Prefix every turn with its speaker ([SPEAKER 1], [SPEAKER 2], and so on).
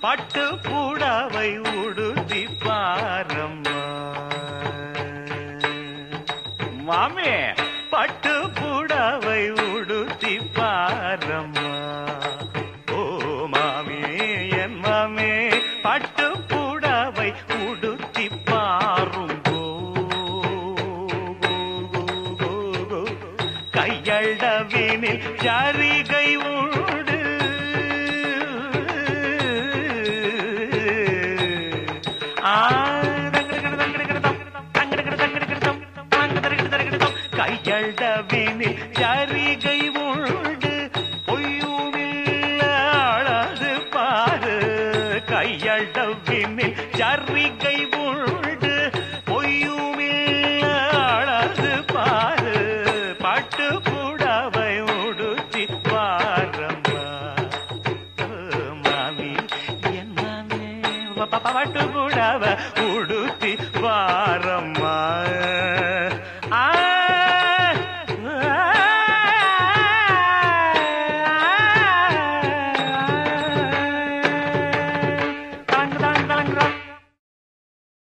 [SPEAKER 1] பட்டு புடவை உடுத்தி பாரம்மா மாமே பட்டு புடவை உடுத்தி பாரம்மா ஓ மாமி என் மாமே பட்டு புடவை உடுத்தி பாருங்கோ கையளவினில் ஜரிகை உண்டு ஆ, தங்கடகட, தங்கடகடதம், தங்கடகட, தங்கடகடதம், தங்கடகட, தங்கடகடதம். கையளவினில் ஜரிகை உண்டு பொய்யுமில்ல அழகு பாரு கையளவினில் ஜரிகை உண்டு பொய்யுமில்ல அழகு பாரு பட்டு புடவை உடுத்தி பாரம்மா மாமி என் மாமே பட்டு புடவை உடுத்தி